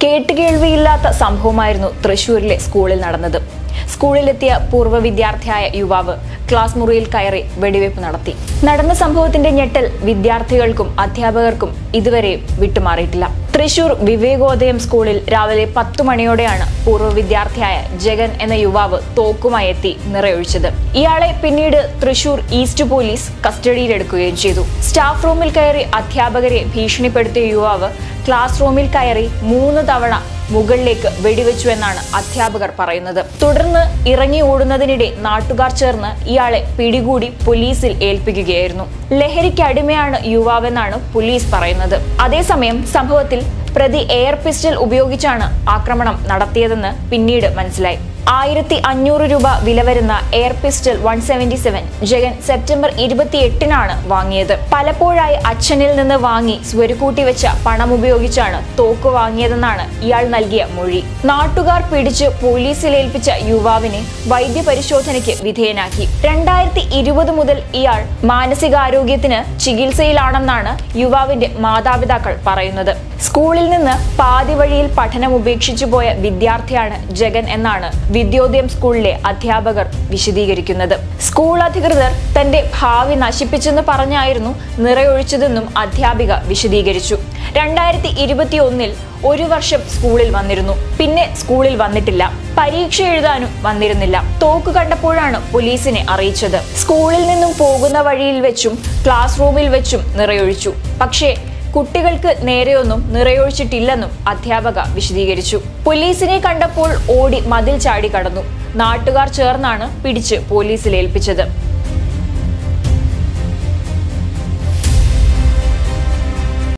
കേട്ടുകേൾവിയില്ലാത്ത സംഭവമായിരുന്നു തൃശൂരിലെ സ്കൂളിൽ നടന്നത് സ്കൂളിലെത്തിയ പൂർവ്വ വിദ്യാർത്ഥിയായ യുവാവ് ക്ലാസ് മുറിയിൽ കയറി വെടിവയ്പ് നടത്തി നടന്ന സംഭവത്തിന്റെ ഞെട്ടൽ വിദ്യാർത്ഥികൾക്കും അധ്യാപകർക്കും ഇതുവരെയും വിട്ടുമാറിയിട്ടില്ല തൃശൂർ വിവേകോദയം സ്കൂളിൽ രാവിലെ പത്തു മണിയോടെയാണ് പൂർവ്വ വിദ്യാർത്ഥിയായ ജഗൻ എന്ന യുവാവ് തോക്കുമായി എത്തി നിറയൊഴിച്ചത് ഇയാളെ പിന്നീട് തൃശൂർ ഈസ്റ്റ് പോലീസ് കസ്റ്റഡിയിലെടുക്കുകയും ചെയ്തു സ്റ്റാഫ് റൂമിൽ കയറി അധ്യാപകരെ ഭീഷണിപ്പെടുത്തിയ യുവാവ് ക്ലാസ് റൂമിൽ കയറി മൂന്ന് തവണ മുകളിലേക്ക് വെടിവെച്ചു എന്നാണ് അധ്യാപകർ പറയുന്നത് തുടർന്ന് ഇറങ്ങി ഓടുന്നതിനിടെ നാട്ടുകാർ ചേർന്ന് ഇയാളെ പിടികൂടി പോലീസിൽ ഏൽപ്പിക്കുകയായിരുന്നു ലഹരിക്ക് അടിമയാണ് യുവാവെന്നാണ് പോലീസ് പറയുന്നത് അതേസമയം സംഭവത്തിൽ പ്രതി എയർ പിസ്റ്റൽ ഉപയോഗിച്ചാണ് ആക്രമണം നടത്തിയതെന്ന് പിന്നീട് മനസ്സിലായി ആയിരത്തി അഞ്ഞൂറ് രൂപ വില വരുന്ന air pistol one seventy seven Jagan September ഇരുപത്തിയെട്ടിനാണ് വാങ്ങിയത് പലപ്പോഴായി അച്ഛനിൽ നിന്ന് വാങ്ങി സ്വരുക്കൂട്ടി വെച്ച പണം ഉപയോഗിച്ചാണ് തോക്ക് വാങ്ങിയതെന്നാണ് ഇയാൾ നൽകിയ മൊഴി നാട്ടുകാർ പിടിച്ച് പോലീസിൽ ഏൽപ്പിച്ച യുവാവിനെ വൈദ്യപരിശോധനയ്ക്ക് വിധേയനാക്കി രണ്ടായിരത്തി ഇരുപത് മുതൽ ഇയാൾ മാനസികാരോഗ്യത്തിന് ചികിത്സയിലാണെന്നാണ് യുവാവിന്റെ മാതാപിതാക്കൾ പറയുന്നത് സ്കൂളിൽ നിന്ന് പാതി വഴിയിൽ പഠനം ഉപേക്ഷിച്ചു പോയ വിദ്യാർത്ഥിയാണ് ജഗൻ എന്നാണ് വിദ്യോദയം സ്കൂളിലെ അധ്യാപകർ വിശദീകരിക്കുന്നത് സ്കൂൾ അധികൃതർ തന്റെ ഭാവി നശിപ്പിച്ചെന്ന് പറഞ്ഞായിരുന്നു നിറയൊഴിച്ചതെന്നും അധ്യാപിക വിശദീകരിച്ചു രണ്ടായിരത്തി ഇരുപത്തി ഒന്നിൽ ഒരു വർഷം സ്കൂളിൽ വന്നിരുന്നു പിന്നെ സ്കൂളിൽ വന്നിട്ടില്ല പരീക്ഷ എഴുതാനും വന്നിരുന്നില്ല തോക്ക് കണ്ടപ്പോഴാണ് പോലീസിനെ അറിയിച്ചത് സ്കൂളിൽ നിന്നും പോകുന്ന വഴിയിൽ വെച്ചും ക്ലാസ് റൂമിൽ വെച്ചും നിറയൊഴിച്ചു പക്ഷേ കുട്ടികൾക്ക് നേരെയൊന്നും നിറയൊഴിച്ചിട്ടില്ലെന്നും അധ്യാപക വിശദീകരിച്ചു പോലീസിനെ കണ്ടപ്പോൾ ഓടി മതിൽ ചാടി കടന്നു നാട്ടുകാർ ചേർന്നാണ് പിടിച്ച് പോലീസിൽ ഏൽപ്പിച്ചത്